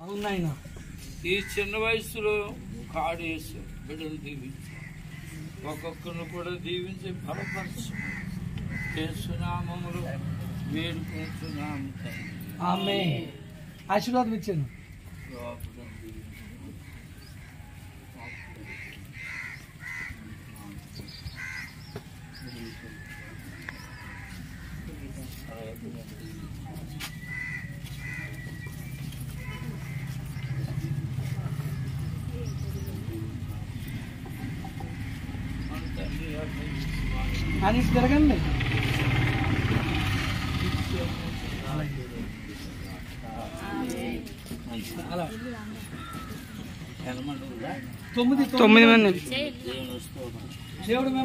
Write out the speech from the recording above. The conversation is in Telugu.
అవును నాయన ఈ చిన్న వయసులో కాడేసి బిడ్డలు దీవించు ఒక్కొక్కరిని కూడా దీవించి బలపరచు చేస్తున్నామములు వేడుకుంటున్నాము తండ్రి. ఆమె ఆశీర్వాదం ఇచ్చాను లోపల దీవించు. మన తండ్రి యొక్క అని తిరగండి అలా ఎనమంటుందా తొమ్మిది తొమ్మిది మంది దేవుని స్తోత్రం దేవుడు